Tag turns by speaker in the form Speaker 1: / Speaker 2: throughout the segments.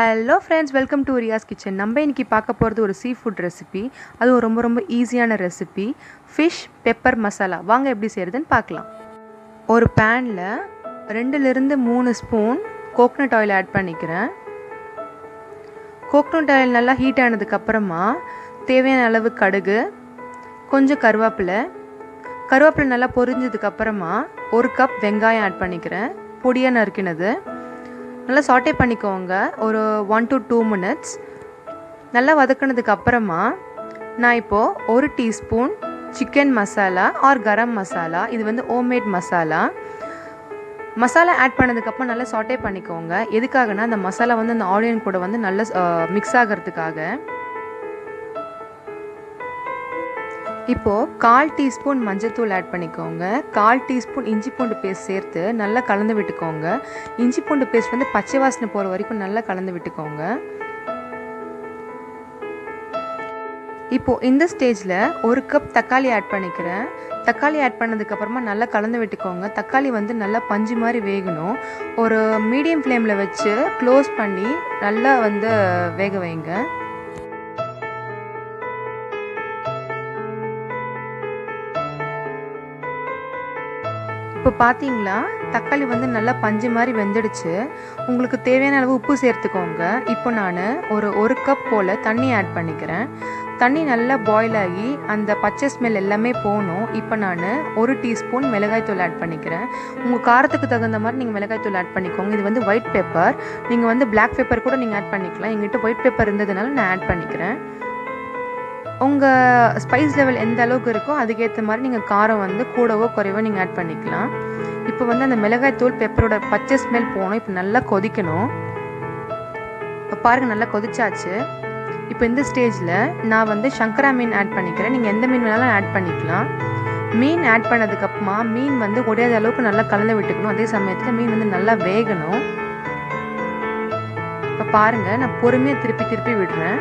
Speaker 1: hello friends welcome to Riyas kitchen நம்ம இன்னைக்கு பார்க்க போகிறது ஒரு சீ ஃபுட் ரெசிபி அதுவும் ரொம்ப ரொம்ப ஈஸியான ரெசிபி ஃபிஷ் பெப்பர் மசாலா வாங்க எப்படி செய்கிறதுன்னு பார்க்கலாம் ஒரு பேனில் ரெண்டுலேருந்து மூணு ஸ்பூன் கோக்னட் ஆயில் ஆட் பண்ணிக்கிறேன் கோக்னட் ஆயில் நல்லா ஹீட் ஆனதுக்கப்புறமா தேவையான அளவு கடுகு கொஞ்சம் கருவேப்பிலை கருவேப்பிலை நல்லா பொரிஞ்சதுக்கப்புறமா ஒரு கப் வெங்காயம் ஆட் பண்ணிக்கிறேன் பொடியாக நறுக்கினது நல்லா சாட்டே பண்ணிக்கோங்க ஒரு ஒன் டு டூ மினிட்ஸ் நல்லா வதக்கினதுக்கு அப்புறமா நான் இப்போது ஒரு teaspoon chicken masala or garam masala இது வந்து ஹோம்மேட் மசாலா மசாலா ஆட் பண்ணதுக்கப்புறம் நல்லா சாட்டே பண்ணிக்கோங்க எதுக்காகனா அந்த மசாலா வந்து அந்த ஆனியன் கூட வந்து நல்லா மிக்ஸ் ஆகிறதுக்காக இப்போது கால் டீஸ்பூன் மஞ்சத்தூள் ஆட் பண்ணிக்கோங்க கால் டீஸ்பூன் இஞ்சி பூண்டு பேஸ்ட் சேர்த்து நல்லா கலந்து விட்டுக்கோங்க இஞ்சி பூண்டு பேஸ்ட் வந்து பச்சை வாசனை போகிற வரைக்கும் நல்லா கலந்து விட்டுக்கோங்க இப்போது இந்த ஸ்டேஜில் ஒரு கப் தக்காளி ஆட் பண்ணிக்கிறேன் தக்காளி ஆட் பண்ணதுக்கப்புறமா நல்லா கலந்து விட்டுக்கோங்க தக்காளி வந்து நல்லா பஞ்சு மாதிரி வேகணும் ஒரு மீடியம் ஃப்ளேமில் வச்சு க்ளோஸ் பண்ணி நல்லா வந்து வேக வைங்க இப்போ பார்த்தீங்களா தக்காளி வந்து நல்லா பஞ்சு மாதிரி வெந்துடுச்சு உங்களுக்கு தேவையான அளவு உப்பு சேர்த்துக்கோங்க இப்போ நான் ஒரு ஒரு கப் போல் தண்ணி ஆட் பண்ணிக்கிறேன் தண்ணி நல்லா பாயில் ஆகி அந்த பச்சை ஸ்மெல் எல்லாமே போகணும் இப்போ நான் ஒரு டீஸ்பூன் மிளகாய்த்தூள் ஆட் பண்ணிக்கிறேன் உங்கள் காரத்துக்கு தகுந்த மாதிரி நீங்கள் மிளகாய்த்தூள் ஆட் பண்ணிக்கோங்க இது வந்து ஒயிட் பெப்பர் நீங்கள் வந்து பிளாக் பெப்பர் கூட நீங்கள் ஆட் பண்ணிக்கலாம் எங்கிட்ட ஒயிட் பெப்பர் இருந்ததுனால நான் ஆட் பண்ணிக்கிறேன் உங்கள் ஸ்பைஸ் லெவல் எந்த அளவுக்கு இருக்கோ அதுக்கேற்ற மாதிரி நீங்கள் காரம் வந்து கூடவோ குறைவோ நீங்கள் ஆட் பண்ணிக்கலாம் இப்போ வந்து அந்த மிளகாய் தூள் பெப்பரோட பச்சை ஸ்மெல் போகணும் இப்போ நல்லா கொதிக்கணும் இப்போ பாருங்கள் நல்லா கொதிச்சாச்சு இப்போ இந்த ஸ்டேஜில் நான் வந்து சங்கரா மீன் ஆட் பண்ணிக்கிறேன் நீங்கள் எந்த மீன் வேணாலும் ஆட் பண்ணிக்கலாம் மீன் ஆட் பண்ணதுக்கப்புறமா மீன் வந்து உடையாத அளவுக்கு நல்லா கலந்து விட்டுக்கணும் அதே சமயத்தில் மீன் வந்து நல்லா வேகணும் இப்போ பாருங்கள் நான் பொறுமையாக திருப்பி திருப்பி விடுறேன்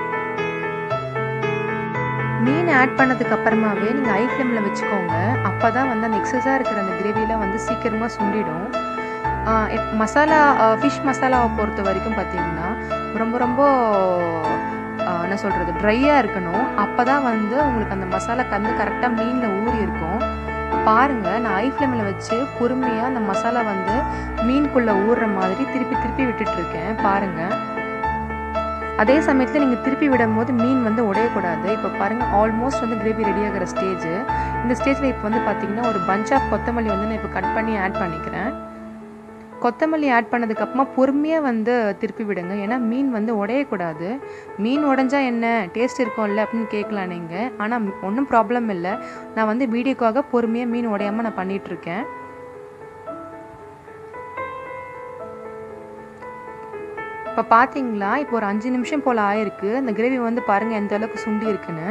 Speaker 1: மீன் ஆட் பண்ணதுக்கு அப்புறமாவே நீங்கள் ஐ ஃப்ளேமில் வச்சுக்கோங்க அப்போ தான் வந்து அந்த எக்ஸஸாக இருக்கிற அந்த கிரேவிலாம் வந்து சீக்கிரமாக சுண்டிடும் மசாலா ஃபிஷ் மசாலாவை பொறுத்த வரைக்கும் பார்த்தீங்கன்னா ரொம்ப ரொம்ப என்ன சொல்கிறது ட்ரையாக இருக்கணும் அப்போ தான் வந்து உங்களுக்கு அந்த மசாலா கந்து கரெக்டாக மீனில் ஊறி இருக்கும் பாருங்கள் நான் ஐ ஃப்ளேமில் வச்சு பொறுமையாக அந்த மசாலா வந்து மீனுக்குள்ளே ஊறுற மாதிரி திருப்பி திருப்பி விட்டுட்ருக்கேன் பாருங்கள் அதே சமயத்தில் நீங்கள் திருப்பி விடும் போது மீன் வந்து உடையக்கூடாது இப்போ பாருங்கள் ஆல்மோஸ்ட் வந்து கிரேவி ரெடி ஆகிற ஸ்டேஜ் இந்த ஸ்டேஜில் இப்போ வந்து பார்த்தீங்கன்னா ஒரு பஞ்ச் ஆஃப் கொத்தமல்லி வந்து நான் இப்போ கட் பண்ணி ஆட் பண்ணிக்கிறேன் கொத்தமல்லி ஆட் பண்ணதுக்கப்புறமா பொறுமையாக வந்து திருப்பி விடுங்க ஏன்னா மீன் வந்து உடையக்கூடாது மீன் உடஞ்சா என்ன டேஸ்ட் இருக்கும்ல அப்படின்னு கேட்கலாம் நீங்கள் ஆனால் ஒன்றும் ப்ராப்ளம் இல்லை நான் வந்து வீடியோக்காக பொறுமையாக மீன் உடையாமல் நான் பண்ணிகிட்ருக்கேன் இப்போ பார்த்தீங்களா இப்போ ஒரு அஞ்சு நிமிஷம் போல் ஆயிருக்கு அந்த கிரேவி வந்து பாருங்கள் எந்த அளவுக்கு சுண்டி இருக்குன்னு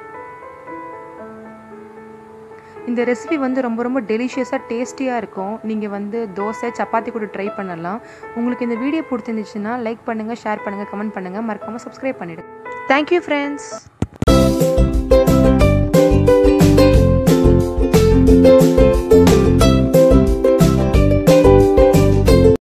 Speaker 1: இந்த ரெசிபி வந்து ரொம்ப ரொம்ப டெலிஷியஸாக டேஸ்டியாக இருக்கும் நீங்கள் வந்து தோசை சப்பாத்தி கூட ட்ரை பண்ணலாம் உங்களுக்கு இந்த வீடியோ பிடிச்சிருந்துச்சுன்னா லைக் பண்ணுங்கள் ஷேர் பண்ணுங்கள் கமெண்ட் பண்ணுங்கள் மறக்காமல் சப்ஸ்கிரைப் பண்ணிவிடுங்க தேங்க்யூ ஃப்ரெண்ட்ஸ்